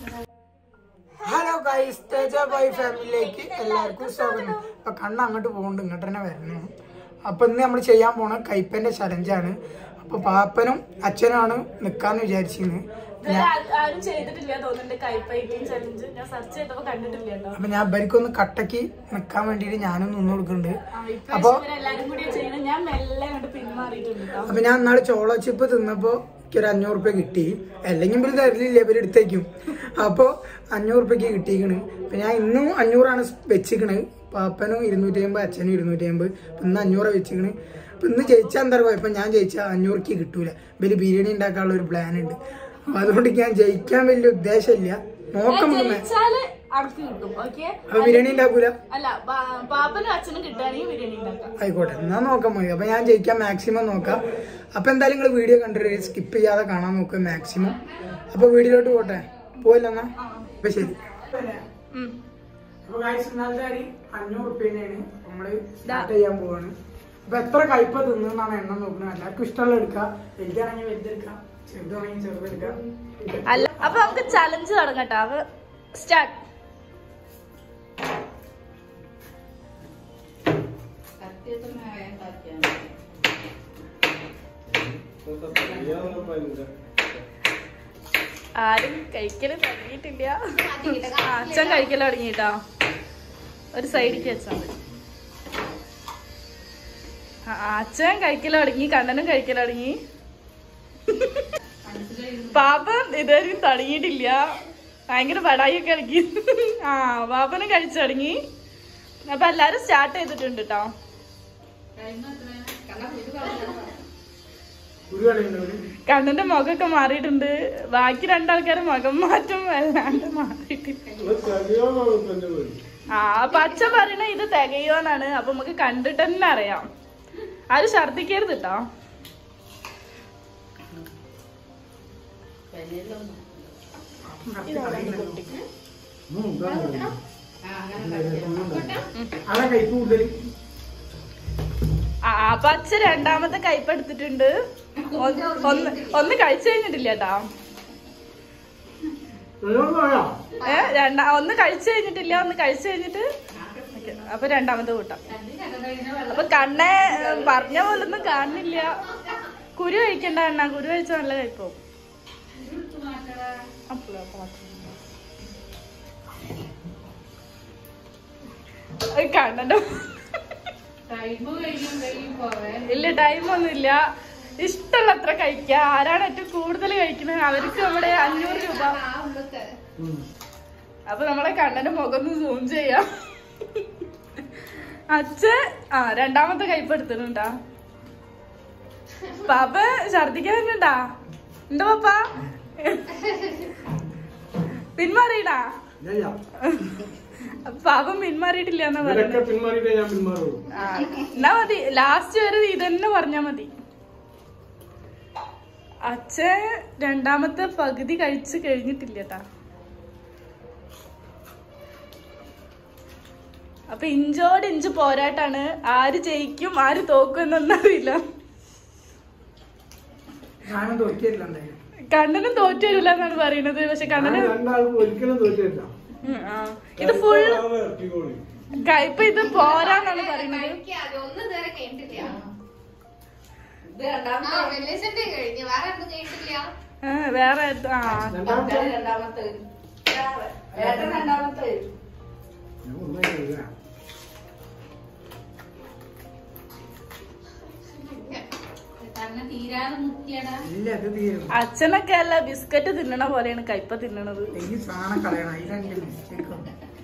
Hello guys Teja boy ഫാമിലിയിലേക്ക് എല്ലാവർക്കും സ്വാഗതം അപ്പൊ കണ്ണ് അങ്ങോട്ട് പോകുന്നുണ്ട് ഇങ്ങോട്ട് തന്നെ വരണം അപ്പൊ ഇന്ന് നമ്മൾ ചെയ്യാൻ പോണ കൈപ്പന്റെ ചലഞ്ചാണ് അപ്പൊ പാപ്പനും അച്ഛനുമാണ് നിക്കാന്ന് വിചാരിച്ചിരുന്നു ഇതുവരെ ആ- ആരും ചെയ്തിട്ടില്ല തോന്നുന്നുണ്ട് കൈപ്പൈക്കും ചലഞ്ച് ഞാൻ സെർച്ച് ചെയ്തപ്പോ കണ്ടിട്ടില്ല കേട്ടോ അപ്പൊ ഞാൻ ഇവർക്കൊന്ന് കട്ടക്ക് നിക്കാൻ വേണ്ടിട്ട് ഞാനും നിന്ന് കൊടുക്കുന്നുണ്ട് ആ, ഇപ്രാവശ്യം ഇവരെല്ലാരും കൂടി ചെയ്യണം ഞാൻ മെല്ലെ അങ്ങോട്ട് പിന്മാറിയിട്ടുണ്ട് കേട്ടോ അപ്പൊ ഞാൻ നാളെ ചോള ചിപ്പ് തിന്നപ്പോ എനിക്ക് ഒരു അഞ്ഞൂറ് റുപ്യ കിട്ടി അല്ലെങ്കിൽ ഇവര് തരില്ല ഇവര് എടുത്തേക്കും അപ്പൊ അഞ്ഞൂറ് റുപ്യക്ക് കിട്ടിയിരിക്കണ് അപ്പൊ ഞാൻ ഇന്നും അഞ്ഞൂറാണ് വെച്ചിക്കണ് പാപ്പനും ഇരുന്നൂറ്റി അമ്പത് അച്ഛനും ഇരുന്നൂറ്റി അമ്പത് ഇന്ന് അഞ്ഞൂറ് വെച്ചിക്കണ് അപ്പൊ ഇന്ന് ജയിച്ചാൽ എന്താ കുഴപ്പം ഞാൻ ജയിച്ചാൽ അഞ്ഞൂറുക്ക് കിട്ടൂല ഇവര് ബിരിയാണി ഉണ്ടാക്കാനുള്ള ഒരു പ്ലാൻ ഉണ്ട് അപ്പൊ അതുകൊണ്ട് ഞാൻ ജയിക്കാൻ വലിയ ഉദ്ദേശമില്ല നോക്കാം നമുക്ക് ജയിച്ചാല് ആൾക്ക് കിട്ടും ഓക്കെ അപ്പൊ ബിരിയാണി ഉണ്ടാക്കൂല അല്ല പാ- പാപ്പനും അച്ഛനും കിട്ടുകയാണെങ്കിൽ ബിരിയാണി ഉണ്ടാക്കാം ആയിക്കോട്ടെ എന്നാ നോക്കാം മതി അപ്പൊ ഞാൻ ജയിക്കാൻ മാക്സിമം നോക്കാം അപ്പൊ എന്തായാലും നിങ്ങൾ വീഡിയോ കണ്ടിട്ട് സ്കിപ്പ് ചെയ്യാതെ കാണാൻ നോക്കുക മാക്സിമം അപ്പൊ വീഡിയോയിലോട്ട് പോട്ടെ പോയില്ല എന്നാ അപ്പൊ ശരി ഉം. അപ്പൊ ഗായ്സ് ഇന്നലത്തെ അരി അഞ്ഞൂറ് റുപ്യയാണ് നമ്മള് സ്റ്റാർട്ട് ചെയ്യാൻ പോവാണ് അപ്പൊ എത്ര കയ്പ തിന്നാണ് എണ്ണം നോക്കുന്നത് എല്ലാവർക്കും ഇഷ്ടമുള്ള എടുക്കാം വലുതാണെങ്കിൽ വലുതെടുക്കാം ചെറുതാണെങ്കിൽ ചെറുതെടുക്കാം അല്ല അപ്പൊ നമുക്ക് ചലഞ്ച് തുടങ്ങട്ടോ അപ്പൊ സ്റ്റാർട്ട് ആരും കഴിക്കല് തുടങ്ങിയിട്ടില്ല ആ, അച്ഛൻ കഴിക്കല് തുടങ്ങിട്ടോ ഒരു സൈഡിക്ക് വെച്ചാൽ മതി ആ, ആ, അച്ഛൻ കഴിക്കല് തുടങ്ങി കണ്ണനും കഴിക്കല് തുടങ്ങി പാപ്പൻ ഇതുവരെയും തുടങ്ങിയിട്ടില്ല ഭയങ്കര പടായി കളിക്കി ആ പാപ്പനും കഴിച്ചു തുടങ്ങി അപ്പൊ എല്ലാരും സ്റ്റാർട്ട് ചെയ്തിട്ടുണ്ട് കേട്ടോ ഒരു കളിയുണ്ട് ഒരു കണ്ണന്റെ മുഖമൊക്കെ മാറിയിട്ടുണ്ട് ബാക്കി രണ്ടാൾക്കാരെ മുഖം മാറ്റം വല്ലാണ്ട് മാറിയിട്ടില്ല ആ അപ്പൊ അച്ഛൻ പറയണ ഇത് തികയോന്നാണ് അപ്പൊ നമുക്ക് കണ്ടിട്ട് തന്നെ അറിയാം ആരും ഛർദിക്കരുത് കേട്ടോ അതാ കയ്പ് കൂടുതൽ ആ അപ്പൊ അച്ഛൻ രണ്ടാമത്തെ കയ്പ് എടുത്തിട്ടുണ്ട് ഒന്ന് ഒന്ന് ഒന്ന് കഴിച്ചു കഴിഞ്ഞിട്ടില്ല കേട്ടോ ഏ രണ്ടാ ഒന്ന് കഴിച്ചു കഴിഞ്ഞിട്ടില്ല ഒന്ന് കഴിച്ചു കഴിഞ്ഞിട്ട് ഓക്കേ, അപ്പൊ രണ്ടാമത്തെ കൂട്ടാം അപ്പൊ കണ്ണെ ഏ, പറഞ്ഞ പോലൊന്നും കാണുന്നില്ല കുരു കഴിക്കണ്ട അണ്ണ കുരു കഴിച്ചാൽ നല്ല കഴിപ്പോ കണ്ണന്റെ ഇല്ല ടൈം ഒന്നുമില്ല ഇഷ്ടമുള്ളത്ര കഴിക്ക ആരാണ് ഏറ്റവും കൂടുതൽ കഴിക്കുന്നത് അവർക്ക് നമ്മുടെ അഞ്ഞൂറ് രൂപ അപ്പൊ നമ്മളെ കണ്ണന്റെ മുഖം ഒന്ന് സൂം ചെയ്യാം അച്ഛൻ ആ രണ്ടാമത്തെ കയ്പ് എടുത്തിട്ടുണ്ടാ പാപ്പ ഛർദിക്കാൻ തന്നെണ്ടാ എന്താ പാപ്പ പിന്മാറിയിടാ പാപം പിന്മാറിയിട്ടില്ല എന്നാ പറയുന്നത് പിന്മാറിയിട്ടേ ഞാൻ പിന്മാറുള്ളൂ ആ, എന്നാ മതി ലാസ്റ്റ് വരെ നീ തന്നെ പറഞ്ഞാ മതി അച്ഛൻ രണ്ടാമത്തെ പകുതി കഴിച്ച് കഴിഞ്ഞിട്ടില്ല ട്ടാ അപ്പൊ ഇഞ്ചോട് ഇഞ്ച് പോരാട്ടാണ് ആര് ജയിക്കും ആര് തോക്കും എന്നൊന്നും അറിയില്ല ഞാനും തോറ്റിയില്ല എന്തായാലും കണ്ണനും തോറ്റു വരില്ല എന്നാണ് പറയുന്നത് പക്ഷെ കണ്ണന് രണ്ടാൾക്കും ഒരിക്കലും തോറ്റില്ല ഉം, ആ. ഇത് ഫുൾ കയ്പ ഇത് പോരാന്നാണ് പറയുന്നത് ഒന്നും ഇതുവരെ കേട്ടില്ല ആ വെല്ലേശന്റെ കഴിഞ്ഞു വേറെ ഒന്നും കേട്ടില്ല ആ, വേറെ ഏത്- ആ രണ്ടാമത്തെ ഞാൻ ഒന്നായി കഴിക്കാം. ഇല്ല അത് തീരും അച്ഛനൊക്കെ അല്ല ബിസ്ക്കറ്റ് തിന്നണ പോലെയാണ് കയ്പ തിന്നണത് ഈ സാധനം കളയണം അതിലാണ് എന്റെ മിസ്റ്റേക്ക്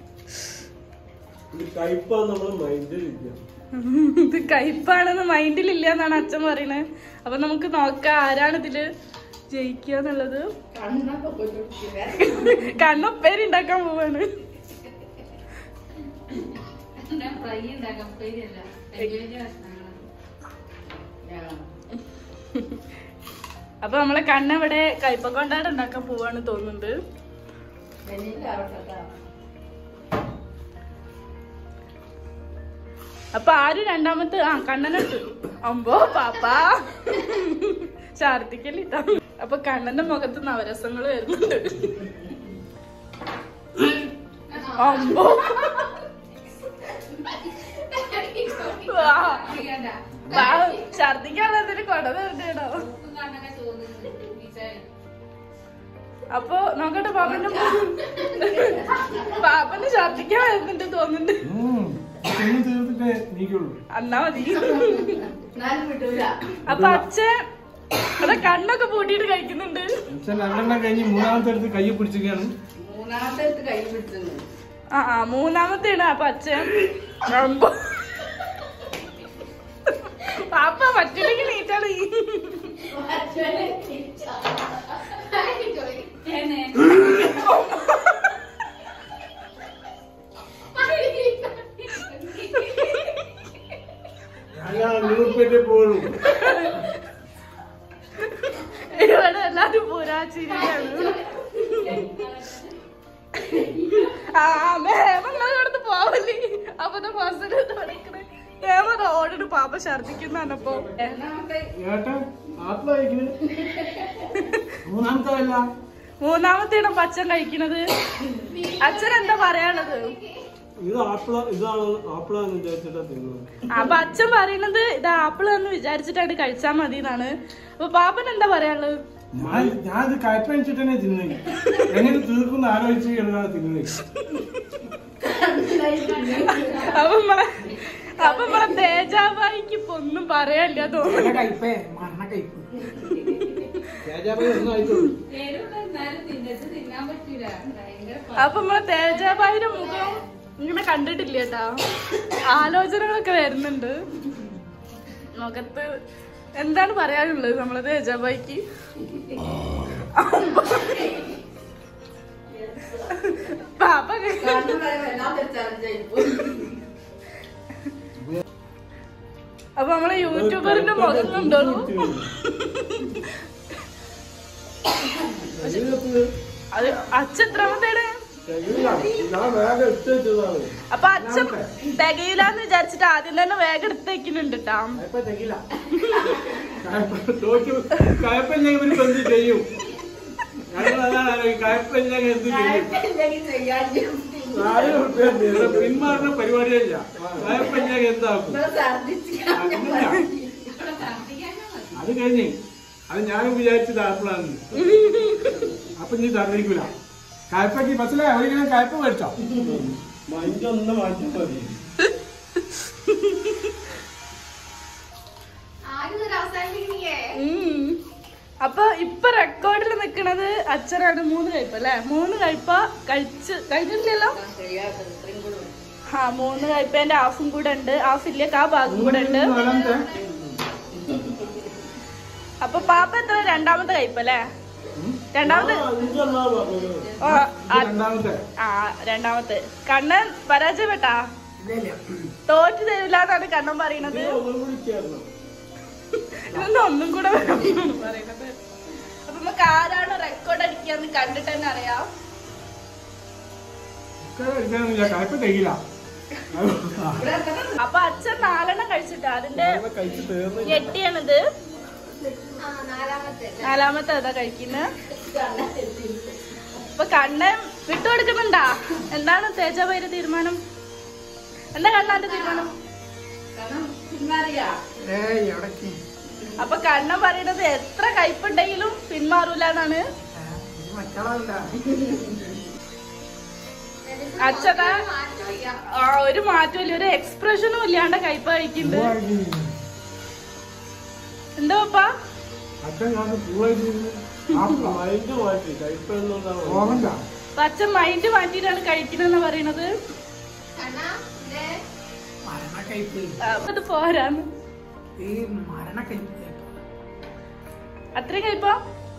ഇത് കയ്പാന്ന് നമ്മള് മൈൻഡിൽ ഇല്ല ഇത് കയ്പാണെന്ന് മൈൻഡിലില്ല എന്നാണ് അച്ഛൻ പറയണത് അപ്പൊ നമുക്ക് നോക്കാം ആരാണ് ഇതില് ജയിക്കുക എന്നുള്ളത് കണ്ണുപ്പേരി ഉണ്ടാക്കാൻ പോവാണ് അപ്പൊ നമ്മളെ കണ്ണവിടെ കയ്പ കൊണ്ടാട് ഉണ്ടാക്കാൻ പോവാണ് തോന്നുന്നുണ്ട് അപ്പൊ ആര് രണ്ടാമത്തെ ആ കണ്ണനെടുത്ത് അമ്പോ പാപ്പാ ഛർദിക്കല്ലിട്ടാ അപ്പൊ കണ്ണന്റെ മുഖത്ത് നവരസങ്ങൾ വരുന്നുണ്ട് അമ്പോ വാ. വാ, ഛർദിക്കാനുള്ളതിന് കൊട തരണ്ടോ അപ്പൊ നോക്കട്ടെ പാപ്പന്റെ പാപ്പന് ഛർദിക്കാൻ വരുന്നുണ്ട് തോന്നുന്നുണ്ട് തിന്ന് തീർത്തിട്ടേ നീക്കുള്ളൂ അന്നാ മതി അപ്പൊ അച്ഛൻ അവിടെ കണ്ണൊക്കെ പൂട്ടിയിട്ട് കഴിക്കുന്നുണ്ട് അച്ഛൻ രണ്ടെണ്ണം കഴിഞ്ഞ് മൂന്നാമത്തെ അടുത്ത് കൈ പിടിച്ചിരിക്കുകയാണ് മൂന്നാമത്തെ അടുത്ത് കൈ പിടിച്ചത് ആ ആ മൂന്നാമത്തെയാണ് അപ്പൊ അച്ഛൻ അമ്പോ. പാപ്പ പറ്റില്ലെങ്കിൽ നീറ്റാണ് ഈ ഞാൻ നൂറുപേറ്റേ പോളൂ ഇവിടെ എല്ലാരും പുരാച്ചിരിയാണ് ആ മേമങ്ങളടുത്ത് പോവല്ലേ അപ്പൊ ബസ്സിൽ തുടക്കണേ മേമ റോഡിന് പാപ്പ ഛർദിക്കുന്നപ്പോ ഏട്ടാ ആപ്പിളായിക്കണ് മൂന്നാമത്തെ അല്ല മൂന്നാമത്തെയാണ് അപ്പൊ അച്ഛൻ കഴിക്കണത് അച്ഛൻ എന്താ പറയാനുള്ളത് ഇത് ആപ്പിള ഇതാണ് ആപ്പിളാന്ന് വിചാരിച്ചിട്ടാ തിന്നത് അപ്പൊ അച്ഛൻ പറയുന്നത് ഇത് ആപ്പിൾ എന്ന് വിചാരിച്ചിട്ടാണ് കഴിച്ചാ മതി എന്നാണ് അപ്പൊ പാപ്പൻ എന്താ പറയാനുള്ളത് ഞാൻ ഞാൻ ഇത് കയപ്പനിച്ചിട്ട് തന്നെ തിന്നത് എങ്ങനെ തീർക്കുന്ന ആലോചിച്ച് എടുക്കാതെ തിന്നത് അപ്പൊ നമ്മളെ അപ്പൊ നമ്മളെ തേജാബായിക്ക് ഇപ്പൊ ഒന്നും പറയാനില്ല തോന്നുന്നു നല്ല കയ്പേ മരണ കയ്പ് രാജാഭായി ഒന്നും ആയിട്ടുള്ളൂ തിന്നാൻ പറ്റൂല ഭയങ്കര അപ്പൊ നമ്മളെ തേജാബായിയുടെ മുഖം ഇങ്ങനെ കണ്ടിട്ടില്ല കേട്ടാ ആലോചനകളൊക്കെ വരുന്നുണ്ട് മുഖത്ത് എന്താണ് പറയാനുള്ളത് നമ്മളെ തേജാബായിക്ക് പാപ്പ കണ്ണു വല്ലാത്തൊരു ചലഞ്ചായിപ്പോയി അപ്പൊ നമ്മളെ യൂട്യൂബറിന്റെ മുഖം കണ്ടോളൂ അത് അച്ഛൻ എത്രാമത്തേണ് ഞാൻ വേഗം ഇട്ടതാണ് അപ്പൊ അച്ഛൻ തികയില്ലാന്ന് വിചാരിച്ചിട്ട് ആദ്യം തന്നെ വേഗം എടുത്തേക്കുന്നുണ്ട് കേട്ടാ കയപ്പ തെക്കില്ല തോറ്റു കയപ്പില്ലെങ്കിൽ ഒരു എന്ത് ചെയ്യും ഞങ്ങൾ അതാണ് ആലോചിക്കുന്നത്. കയപ്പില്ലെങ്കിൽ എന്ത് ചെയ്യും ഇല്ലെങ്കിൽ ചെയ്യാൻ നാല് റുപ്യ ഇവിടെ പിന്മാറുന്ന പരിപാടിയില്ല കയപ്പില്ലെങ്കിൽ എന്താക്കും ഛർദിച്ച് അങ്ങനെയാ. അത് കഴിഞ്ഞ് അത് ഞാനും വിചാരിച്ചത് ആപ്പിളാണ് അപ്പൊ നീ ഛർദിക്കൂല കയപ്പയ്ക്ക് ബസ്സിലെ അവരിങ്ങനെ കയപ്പ് മേടിച്ചോ മൈൻഡൊന്ന് മാറ്റാൻ മതി ആരും ഒരു അവസാനിപ്പിക്കണില്ലേ ഉം. അപ്പൊ ഇപ്പൊ റെക്കോർഡിൽ നിക്കണത് അച്ഛനാണ് മൂന്ന് കഴിപ്പ് അല്ലെ മൂന്ന് കഴിപ്പ കഴിച്ച് കഴിഞ്ഞിട്ടില്ലല്ലോ ആ മൂന്ന് കഴിപ്പേന്റെ ഹാഫും കൂടെ ഉണ്ട് ഹാഫ് ഇല്ല ആ ഭാഗം കൂടെ ഉണ്ട് നാലാമത്തെ അപ്പൊ പാപ്പ എത്ര രണ്ടാമത്തെ കഴിപ്പല്ലേ രണ്ടാമത്തെ ആ, ഇതെന്നാ പറഞ്ഞത്? ഓ, ഇത് ആ- രണ്ടാമത്തെ ആ രണ്ടാമത്തെ കണ്ണൻ പരാജയപ്പെട്ടാ ഇല്ല ഇല്ല തോറ്റു തരില്ല എന്നാണ് കണ്ണൻ പറയണത് ഇത് ഒന്നും കൂടി ചേർന്നു ഇതൊന്നും ഒന്നും കൂടെ വേണമെന്നാണ് പറയണത് അപ്പൊ നമുക്ക് ആരാണ് റെക്കോർഡ് അടിക്കാന്ന് കണ്ടിട്ട് തന്നെ അറിയാം കഴിക്കാനില്ല കയപ്പ് തെകില്ല അപ്പൊ അച്ഛൻ നാലെണ്ണം കഴിച്ചിട്ട് അതിന്റെ കഴിച്ച് തീർന്നു ഞെട്ടിയാണിത് ആ നാലാമത്തെ നാലാമത്തെ അതാ കഴിക്കുന്നത് അപ്പൊ കണ്ണൻ വിട്ടുകൊടുക്കുന്നുണ്ടാ എന്താണ് തേജാബൈര തീരുമാനം എന്താ കണ്ണാന്റെ തീരുമാനം കാരണം പിന്മാറിയാ ഏയ് എവിടേക്ക് അപ്പൊ കണ്ണൻ പറയണത് എത്ര കയ്പുണ്ടെങ്കിലും പിന്മാറൂല എന്നാണ് ഇത് മറ്റാളല്ല അച്ഛനാ മാറ്റമില്ല ആ ഒരു മാറ്റമില്ല ഒരു എക്സ്പ്രഷനും ഇല്ലാണ്ട് കയ്പ കഴിക്കുന്നുണ്ട് എന്താ പപ്പാ അച്ഛൻ ഞാൻ ഫുള്ളായിട്ട് മൈൻഡ് മാറ്റി കയ്പെന്നുള്ളതാണ് ഓമല്ല അപ്പൊ അച്ഛൻ മൈൻഡ് മാറ്റിയിട്ടാണ് കഴിക്കണെന്ന് പറയണത് കണ്ണാ ദേ മരണ കയ്പ് അപ്പൊ ഇത് പോരാന്ന് ഈ മരണ കയ്പ് അത്രയും കഴിപ്പോ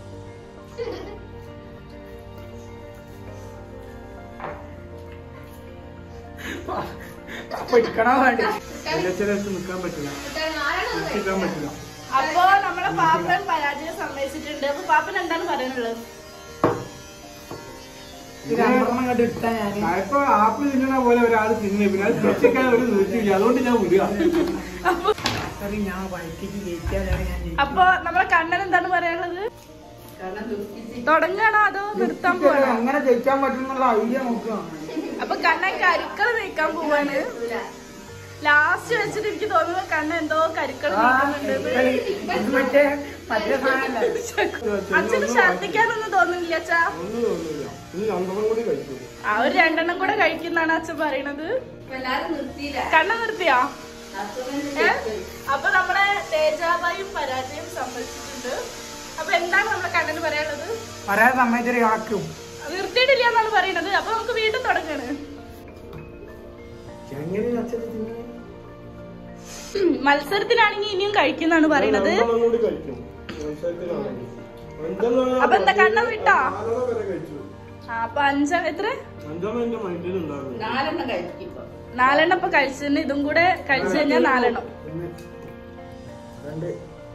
അപ്പൊ എടുക്കണോ വേണ്ടി ചിലച്ച് നിൽക്കാൻ പറ്റില്ല കുട്ടികൾ നാലെണ്ണം ഒന്ന് നിൽക്കാൻ പറ്റില്ല അപ്പൊ നമ്മളെ പാപ്പൻ പരാജയം സമ്മതിച്ചിട്ടുണ്ട് അപ്പൊ പാപ്പൻ എന്താണ് പറയാനുള്ളത് ഇത് രണ്ടെണ്ണം കണ്ട് ഇട്ടാ ഞാന് കയപ്പ ആപ്പിൾ തിന്നണ പോലെ ഒരാൾ തിന്നെ പിന്നെ അത് പിടിച്ചേക്കാൻ ഒരു നിർത്തിയില്ല അതുകൊണ്ട് ഞാൻ വിടുക സോറി ഞാൻ വയറ്റിക്ക് കയറ്റിയാലാണ് ഞാൻ ജയിക്കുന്നത്. അപ്പൊ നമ്മളെ കണ്ണൻ എന്താണ് പറയാനുള്ളത് കാരണം ദുഃഖിച്ച് തുടങ്ങാണോ അതോ നിർത്താൻ എനിക്ക് പോകണോ അങ്ങനെ ജയിക്കാൻ പറ്റുന്നുള്ള ഐഡിയ നോക്കുക അപ്പൊ കണ്ണൻ കരുക്കൾ നീക്കാൻ പോവാണ് ലാസ്റ്റ് വെച്ചിട്ട് എനിക്ക് തോന്നുന്നു കണ്ണൻ എന്തോ കരുക്കൾ ആ, നീക്കുന്നുണ്ട് ഇത് മറ്റേ മറ്റേ സാധനല്ലേ അച്ഛന് ഛർദിക്കാനൊന്നും തോന്നുന്നില്ല അച്ഛാ ഒന്നും തോന്നില്ല ഇനി രണ്ടെണ്ണം കൂടി കഴിക്കും ആ ഒരു രണ്ടെണ്ണം കൂടെ കഴിക്കുന്നാണ് അച്ഛൻ പറയണത് ഇപ്പൊ എല്ലാരും നിർത്തിയില്ല കണ്ണ നിർത്തിയാ ഹസ്ബൻഡ് ഏ? അപ്പൊ നമ്മളെ തേജാബായും പരാജയം സംഭവിച്ചിട്ടുണ്ട് അപ്പൊ എന്താണ് നമ്മളെ കണ്ണന് പറയാനുള്ളത് പറയാൻ സമ്മതിച്ചൊരു കണക്കും നിർത്തിയിട്ടില്ല എന്നാണ് പറയണത് അപ്പൊ നമുക്ക് വീണ്ടും തുടങ്ങാണ് എങ്ങനെ അച്ഛനെ തിന്നെ ഉം, മത്സരത്തിലാണെങ്കിൽ ഇനിയും കഴിക്കുന്നാണ് പറയണത് രണ്ടെണ്ണം കൂടി കഴിക്കും മത്സരത്തിലാണെങ്കിൽ അഞ്ചെണ്ണം അപ്പൊ എന്താ കണ്ണം വിട്ടോ? നാലെണ്ണം വരെ കഴിച്ചു ആ, അപ്പൊ അഞ്ച എത്ര അഞ്ചെണ്ണം എന്റെ മൈൻഡിൽ ഉണ്ടാകും നാലെണ്ണം കഴിക്കും ഇപ്പൊ നാലെണ്ണം ഇപ്പൊ കഴിച്ചതിന് ഇതും കൂടെ കഴിച്ചു കഴിഞ്ഞാൽ നാലെണ്ണം രണ്ട്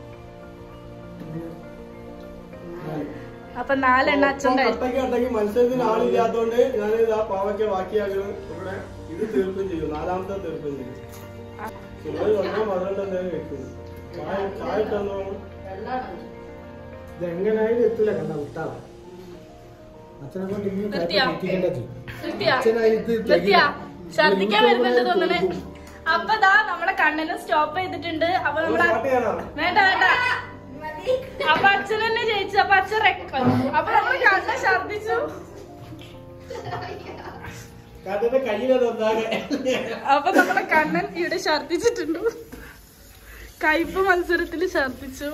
അപ്പൊ നാലെണ്ണം അച്ഛൻ കഴിച്ചു കട്ടക്ക് കട്ടക്ക് മത്സരത്തിന് ആളില്ലാത്തോണ്ട് ഞാൻ ഇതാ പാവയ്ക്ക ബാക്കിയാക്കണം ഇവിടെ ഇത് തീർക്കും ചെയ്യും നാലാമത്തെ തീർക്കും ചെയ്യും ചിലർ വളരെ മധുരം എന്തായാലും വെക്കും ചായ ചായ ഇട്ടെന്നോ വെള്ളമാണ് ഇതെങ്ങനായാലും എത്തൂല കണ്ട വിട്ടാ അച്ഛനെ കൊണ്ട് ഇനി നിർത്തിയോ? എത്തിക്കേണ്ടത് നിർത്തിയാ അച്ഛനായിട്ട് നിർത്തിയാ ഛർദിക്കാൻ വരുന്നുണ്ട് തോന്നണേ അപ്പൊ ദാ നമ്മളെ കണ്ണിന് സ്റ്റോപ്പ് ചെയ്തിട്ടുണ്ട് അപ്പൊ നമ്മളെ സ്റ്റാർട്ട് ചെയ്യാനാ വേണ്ട വേണ്ട അപ്പൊ അച്ഛൻ തന്നെ ജയിച്ചു അപ്പൊ അച്ഛൻ റെക്കോർഡ് അപ്പൊ നമ്മള് കണ്ണ ഛർദിച്ചു കാട്ടിന്റെ കയ്യിലതൊന്നാകെ അപ്പൊ നമ്മളെ കണ്ണൻ ഇവിടെ ഛർദിച്ചിട്ടുണ്ട് കയ്പ് മത്സരത്തിൽ ഛർദിച്ചു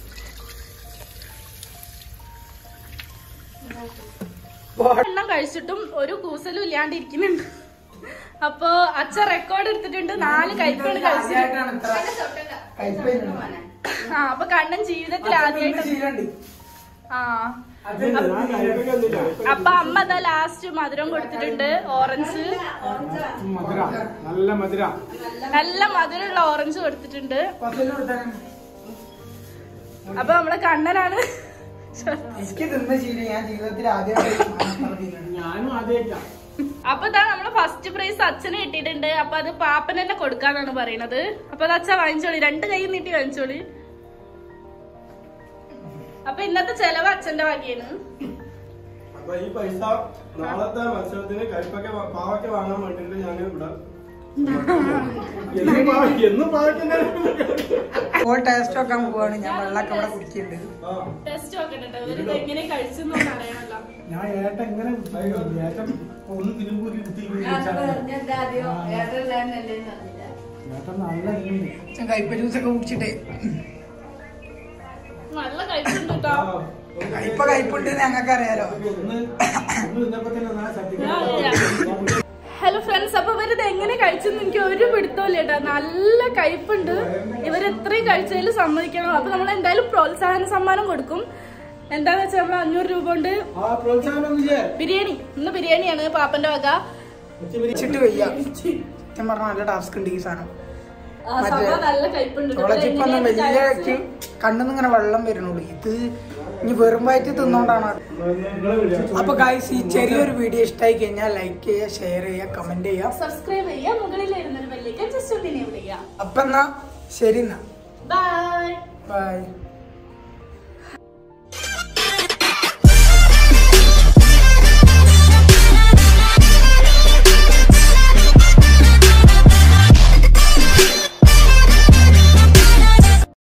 എണ്ണം കഴിച്ചിട്ടും ഒരു കൂസലും ഇല്ലാണ്ടിരിക്കുന്നുണ്ട് അപ്പൊ അച്ഛൻ റെക്കോർഡ് എടുത്തിട്ടുണ്ട് നാല് കയ്പാണ് കഴിച്ചത് ആദ്യമായിട്ടാണ് ഇത്ര കയ്പ് വരുന്നത്. ആ അപ്പൊ കണ്ണൻ ജീവിതത്തിൽ വീണ്ടും ആദ്യമായിട്ട് ശീലമുണ്ട്. ആ അത് ഞാൻ കഴിപ്പിക്കൊന്നുമില്ല അപ്പൊ അമ്മ അതാ ലാസ്റ്റ് മധുരം കൊടുത്തിട്ടുണ്ട് ഓറഞ്ച് മധുര നല്ല മധുര നല്ല മധുരമുള്ള ഓറഞ്ച് കൊടുത്തിട്ടുണ്ട് പത്തില് കൊടുത്തേക്കണം. അപ്പൊ നമ്മളെ കണ്ണനാണ് എനിക്ക് തിന്ന ശീലം ഞാൻ ജീവിതത്തിൽ ആദ്യമായിട്ട് ഞാനും ആദ്യമായിട്ടാ അപ്പൊ ഇതാ നമ്മള് ഫസ്റ്റ് പ്രൈസ് അച്ഛന് കിട്ടിയിട്ടുണ്ട് അപ്പൊ അത് പാപ്പന് തന്നെ കൊടുക്കാന്നാണ് പറയണത് അപ്പൊ അത് അച്ഛൻ വാങ്ങിച്ചോളി രണ്ട് കൈ നീട്ടി വാങ്ങിച്ചോളി അപ്പൊ ഇന്നത്തെ ചെലവ് അച്ഛന്റെ വകയാണ് അപ്പൊ ഈ പൈസ നാളത്തെ മത്സരത്തിന് കരിപ്പൊക്കെ പാവയ്ക്ക വാങ്ങാൻ വേണ്ടിട്ട് ഞാൻ ഇവിടെ എന്നും പാവ- എന്നും പാവയ്ക്കന്നെ ഇപ്പോൾ ടേസ്റ്റ് വെക്കാൻ പോവാണ് ഞാൻ വെള്ളമൊക്കെ ഇവിടെ കുടിക്കുന്നുണ്ട് ആ ടെസ്റ്റ് നോക്കട്ടെ ട്ടോ. ഇവരിത് എങ്ങനെ കഴിച്ചെന്ന് അറിയണല്ലോ ഞാൻ ഏട്ടൻ എങ്ങനെ ഏട്ടൻ ഒന്ന് തിരുമ്പൂരി കുത്തി ഞാൻ പറഞ്ഞെന്താ ആദ്യം ഏട്ടല്ലാന്നല്ലേ പറഞ്ഞില്ല ഏട്ടൻ നല്ല ഇങ്ങനെ. ഞാൻ കയ്പ ജ്യൂസ് ഒക്കെ കുടിച്ചിട്ടേ നല്ല കഴിച്ചിട്ടുണ്ട് ആ, കേട്ടോ ഒന്ന് കയ്പ കയ്പുണ്ട് ഞങ്ങൾക്ക് അറിയാലോ ഒന്ന് ഒന്ന് നിന്നപ്പോ തന്നെ നാളെ സർട്ടിഫിക്കറ്റ് ഹലോ ഫ്രണ്ട്സ് അപ്പൊ ഇവരിത് എങ്ങനെ കഴിച്ചെന്ന് എനിക്ക് ഒരു പിടുത്തമില്ല കേട്ടോ നല്ല കയ്പുണ്ട് ഇവർ എത്രയും കഴിച്ചതിൽ സമ്മതിക്കണം അപ്പൊ നമ്മൾ എന്തായാലും പ്രോത്സാഹന സമ്മാനം കൊടുക്കും എന്താന്ന് വെച്ചാൽ നമ്മൾ അഞ്ഞൂറ് രൂപ കൊണ്ട് ആ പ്രോത്സാഹനം ഇല്ലേ ബിരിയാണി ഇന്ന് ബിരിയാണിയാണ് പാപ്പന്റെ വക കുടിച്ചിട്ട് വയ്യ ഞാൻ പറഞ്ഞ നല്ല ടാസ്ക് ഉണ്ട് ഈ സാധനം ആ, സംഭവം നല്ല കയ്പുണ്ട് കേട്ടോ. കോളേജിൽ ഇപ്പൊ ഇവരെങ്ങനെയാണ് വലിയ കഴിച്ചത്? കണ്ണിന്ന് ഇങ്ങനെ വെള്ളം വരുന്നുള്ളൂ ഇത് ഇനി വെറും വയറ്റ് തിന്നോണ്ടാണ് അത്. നിങ്ങളെ വിളിച്ചു അപ്പൊ ഗായ്സ് ഈ ചെറിയൊരു വീഡിയോ ഇഷ്ടമായി കഴിഞ്ഞാൽ ലൈക്ക് ചെയ്യുക ഷെയർ ചെയ്യുക കമന്റ് ചെയ്യുക സബ്സ്ക്രൈബ് ചെയ്യുക മുകളിൽ ഇരുന്നൊരു ബെല്ലേക്ക് ജസ്റ്റ് ഒന്ന് enable ചെയ്യുക അപ്പൊ എന്നാ ശരി എന്നാ ബൈ ബൈ